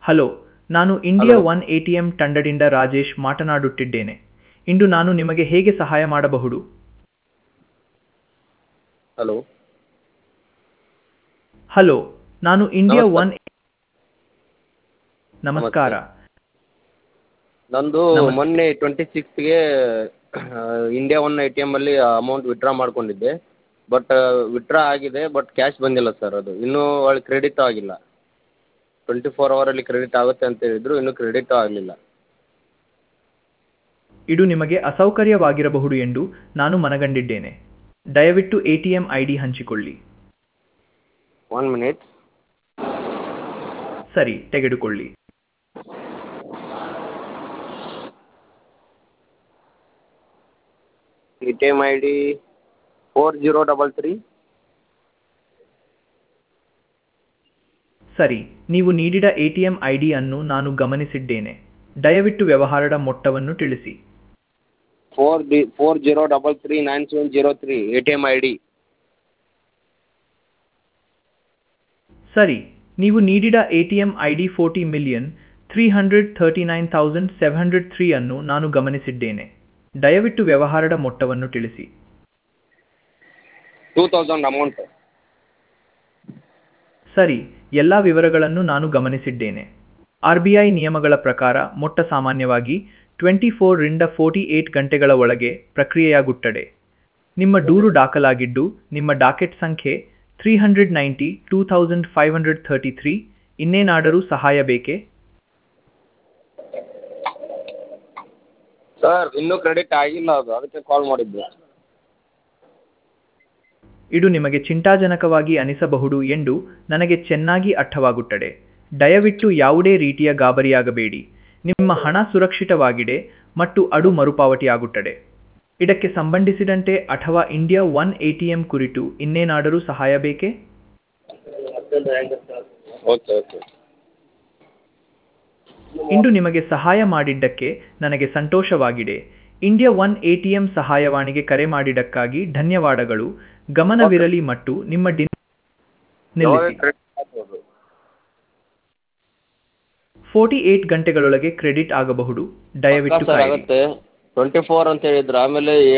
Hello ನಾನು India Hello. One A T M ತಂಡದಿಂದ ರಾಜೇಶ್ ಮಾತನಾಡುತ್ತಿದ್ದೇನೆ ಇಂದು ನಾನು ನಿಮಗೆ ಹೇಗೆ ಸಹಾಯ ಮಾಡಬಹುದು ಹಲೋ ಹಲೋ ನಾನು ಇಂಡಿಯಾ ನಮಸ್ತೆ. ಒನ್ ನಮಸ್ಕಾರ ನಂದು ನಮಸ್ತೆ. ಮೊನ್ನೆ ಟ್ವೆಂಟಿ ಸಿಕ್ಸ್ತ್ಗೆ ಇಂಡಿಯಾ ಒನ್ ಎ ಟಿ ಎಮ್ಮಲ್ಲಿ ಅಮೌಂಟ್ ವಿತ್ಡ್ರಾ ಮಾಡ್ಕೊಂಡಿದ್ದೆ ಬಟ್ ವಿತ್ಡ್ರಾ ಆಗಿದೆ ಬಟ್ ಕ್ಯಾಶ್ ಬಂದಿಲ್ಲ ಸರ್ ಅದು ಇನ್ನೂ ಒಳ್ಳೆ ಕ್ರೆಡಿಟ್ ಆಗಿಲ್ಲ ಟ್ವೆಂಟಿ ಫೋರ್ ಅವರಲ್ಲಿ ಕ್ರೆಡಿಟ್ ಆಗುತ್ತೆ ಅಂತ ಹೇಳಿದರು ಇನ್ನೂ ಕ್ರೆಡಿಟ್ ಆಗಲಿಲ್ಲ ಇದು ನಿಮಗೆ ಅಸೌಕರ್ಯವಾಗಿರಬಹುದು ಎಂದು ನಾನು ಮನಗಂಡಿದ್ದೇನೆ ದಯವಿಟ್ಟು A T M I D ಹಂಚಿಕೊಳ್ಳಿ ಒನ್ ಮಿನಿಟ್ ಸರಿ ತೆಗೆದುಕೊಳ್ಳಿ A T M I D four zero double three ಸರಿ ನೀವು ನೀಡಿದ A T M I D ಅನ್ನು ನಾನು ಗಮನಿಸಿದ್ದೇನೆ ದಯವಿಟ್ಟು ವ್ಯವಹಾರದ ಮೊತ್ತವನ್ನು ತಿಳಿಸಿ four D four zero double three nine seven zero three A T M I D ಸರಿ ನೀವು ನೀಡಿದ A T M I D forty million three hundred thirty nine thousand seven hundred three ಅನ್ನು ನಾನು ಗಮನಿಸಿದ್ದೇನೆ ದಯವಿಟ್ಟು ವ್ಯವಹಾರದ ಮೊತ್ತವನ್ನು ತಿಳಿಸಿ ಟೂ ತೌಸಂಡ್ ಅಮೌಂಟ್ ಸರಿ ಎಲ್ಲ ವಿವರಗಳನ್ನು ನಾನು ಗಮನಿಸಿದ್ದೇನೆ ಆರ್ ಬಿ ಐ ನಿಯಮಗಳ ಪ್ರಕಾರ ಮೊಟ್ಟ ಸಾಮಾನ್ಯವಾಗಿ ಟ್ವೆಂಟಿ ಫೋರ್ರಿಂದ ಫೋರ್ಟಿ ಏಟ್ ಗಂಟೆಗಳ ಒಳಗೆ ಪ್ರಕ್ರಿಯೆಯಾಗುತ್ತದೆ ನಿಮ್ಮ ದೂರು ದಾಖಲಾಗಿದ್ದು ನಿಮ್ಮ ಡಾಕೆಟ್ ಸಂಖ್ಯೆ three hundred ninety two thousand five hundred thirty three ಇನ್ನೇನಾದರೂ ಸಹಾಯ ಬೇಕೇ ಸರ್ ಇನ್ನೂ ಕ್ರೆಡಿಟ್ ಆಗಿಲ್ಲ ಅದು ಅದಕ್ಕೆ ಕಾಲ್ ಮಾಡಿದ್ದು ಇದು ನಿಮಗೆ ಚಿಂತಾಜನಕವಾಗಿ ಅನಿಸಬಹುದು ಎಂದು ನನಗೆ ಚೆನ್ನಾಗಿ ಅರ್ಥವಾಗುತ್ತದೆ ದಯವಿಟ್ಟು ಯಾವುದೇ ರೀತಿಯ ಗಾಬರಿಯಾಗಬೇಡಿ ನಿಮ್ಮ ಹಣ ಸುರಕ್ಷಿತವಾಗಿದೆ ಮತ್ತು ಅದು ಮರುಪಾವತಿಯಾಗುತ್ತದೆ ಇದಕ್ಕೆ ಸಂಬಂಧಿಸಿದಂತೆ ಅಥವಾ India one A T M ಕುರಿತು ಇನ್ನೇನಾದರೂ ಸಹಾಯ ಬೇಕೇ ಓಕೆ ಓಕೆ ಇಂದು ನಿಮಗೆ ಸಹಾಯ ಮಾಡಿದ್ದಕ್ಕೆ ನನಗೆ ಸಂತೋಷವಾಗಿದೆ India one A T M ಸಹಾಯವಾಣಿಗೆ ಕರೆ ಮಾಡಿದ್ದಕ್ಕಾಗಿ ಧನ್ಯವಾದಗಳು ಗಮನವಿರಲಿ ಮತ್ತು ನಿಮ್ಮ ಡಿ ನಿಲ್ಲಿಸಿ ಕ್ರೆಡಿಟ್ ಆಗ್ಬೋದು ಫೋರ್ಟಿ ಏಟ್ ಗಂಟೆಗಳೊಳಗೆ ಕ್ರೆಡಿಟ್ ಆಗಬಹುದು ದಯವಿಟ್ಟು ಸರ್ ಕಾಯಿರಿ ಆಗುತ್ತೆ ಟ್ವೆಂಟಿ ಫೋರ್ ಅಂತ ಹೇಳಿದ್ರು ಆಮೇಲೆ